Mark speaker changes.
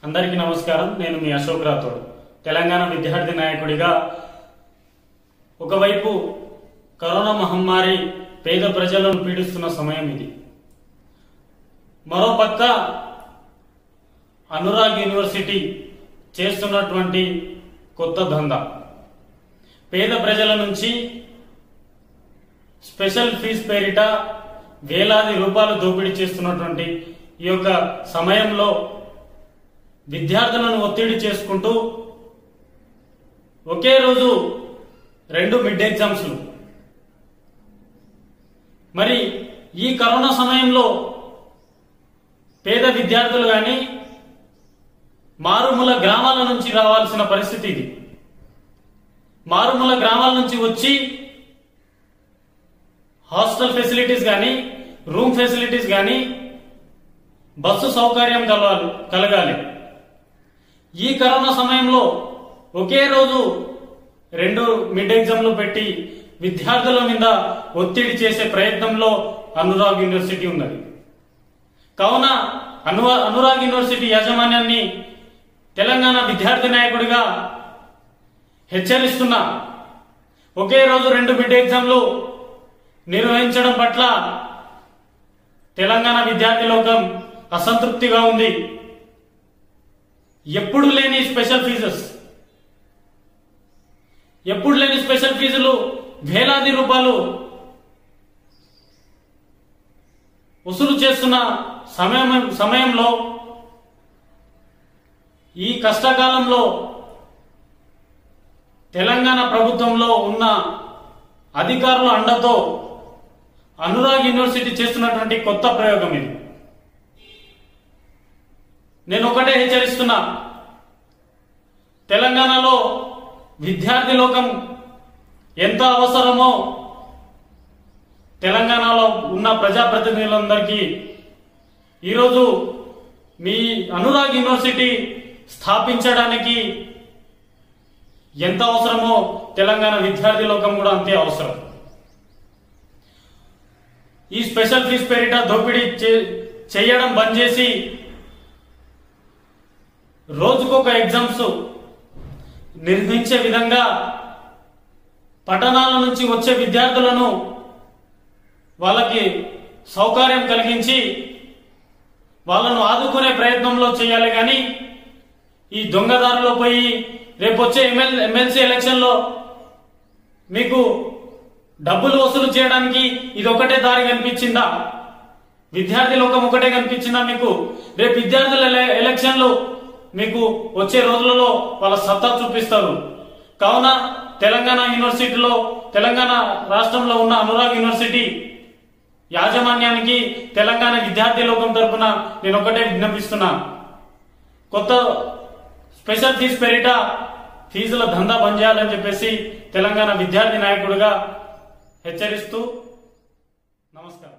Speaker 1: అందరికీ నమస్కారం నేను మీ అశోక్ రాథోడ్ తెలంగాణ విద్యార్థి నాయకుడిగా ఒకవైపు కరోనా మహమ్మారి పేద ప్రజలను పీడిస్తున్న సమయం ఇది మరోపక్క అనురాగ్ యూనివర్సిటీ చేస్తున్నటువంటి కొత్త దందా పేద ప్రజల నుంచి స్పెషల్ ఫీజ్ పేరిట వేలాది రూపాయలు దోపిడీ చేస్తున్నటువంటి ఈ యొక్క సమయంలో విద్యార్థులను ఒత్తిడి చేసుకుంటూ ఒకే రోజు రెండు మిడ్ ఎగ్జామ్స్లు మరి ఈ కరోనా సమయంలో పేద విద్యార్థులు కానీ మారుమూల గ్రామాల నుంచి రావాల్సిన పరిస్థితి ఇది మారుమూల గ్రామాల నుంచి వచ్చి హాస్టల్ ఫెసిలిటీస్ కానీ రూమ్ ఫెసిలిటీస్ కానీ బస్సు సౌకర్యం కలగాలి కలగాలి ఈ కరోనా సమయంలో ఒకే రోజు రెండు మిడ్ ఎగ్జామ్లు పెట్టి విద్యార్థుల మీద ఒత్తిడి చేసే ప్రయత్నంలో అనురాగ్ యూనివర్సిటీ ఉన్నది కావున అను అనురాగ్ యూనివర్సిటీ యాజమాన్యాన్ని తెలంగాణ విద్యార్థి నాయకుడిగా హెచ్చరిస్తున్నా ఒకే రోజు రెండు మిడ్ ఎగ్జామ్లు నిర్వహించడం పట్ల తెలంగాణ విద్యార్థి లోకం అసంతృప్తిగా ఉంది ఎప్పుడు లేని స్పెషల్ ఫీజెస్ ఎప్పుడు లేని స్పెషల్ ఫీజులు వేలాది రూపాయలు వసూలు చేస్తున్న సమయం సమయంలో ఈ కష్టకాలంలో తెలంగాణ ప్రభుత్వంలో ఉన్న అధికారుల అండతో అనురాగ్ యూనివర్సిటీ చేస్తున్నటువంటి కొత్త ప్రయోగం ఇది నేను ఒకటే హెచ్చరిస్తున్నా తెలంగాణలో విద్యార్థి లోకం ఎంత అవసరమో తెలంగాణలో ఉన్న ప్రజాప్రతినిధులందరికీ ఈరోజు మీ అనురాగ్ యూనివర్సిటీ స్థాపించడానికి ఎంత అవసరమో తెలంగాణ విద్యార్థి లోకం కూడా అంతే అవసరం ఈ స్పెషల్ ఫీజ్ పేరిట దోపిడీ చే- చేయడం బంద్ చేసి రోజుకొక ఎగ్జామ్స్ నిర్వహించే విధంగా పట్టణాల నుంచి వచ్చే విద్యార్థులను వాళ్ళకి సౌకర్యం కలిగించి వాళ్ళను ఆదుకునే ప్రయత్నంలో చేయాలి కానీ ఈ దొంగదారిలో పోయి రేపు వచ్చే ఎమ్మెల్ ఎమ్మెల్సీ ఎలక్షన్లో మీకు డబ్బులు వసూలు చేయడానికి ఇది ఒకటే దారి కనిపించిందా విద్యార్థి లోకం ఒకటే కనిపించిందా మీకు రేపు విద్యార్థుల ఎల- ఎలక్షన్లు మీకు వచ్చే రోజులలో వాళ్ళ సత్తా చూపిస్తారు కావున తెలంగాణ యూనివర్సిటీలో తెలంగాణ రాష్ట్రంలో ఉన్న అనురాగ్ యూనివర్సిటీ యాజమాన్యానికి తెలంగాణ విద్యార్థి లోకం తరపున నేను ఒకటే విజ్ఞపిస్తున్నా కొత్త స్పెషల్ ఫీజు పేరిట ఫీజుల దందా బంద్ చేయాలని చెప్పేసి తెలంగాణ విద్యార్థి నాయకుడిగా హెచ్చరిస్తూ నమస్కారం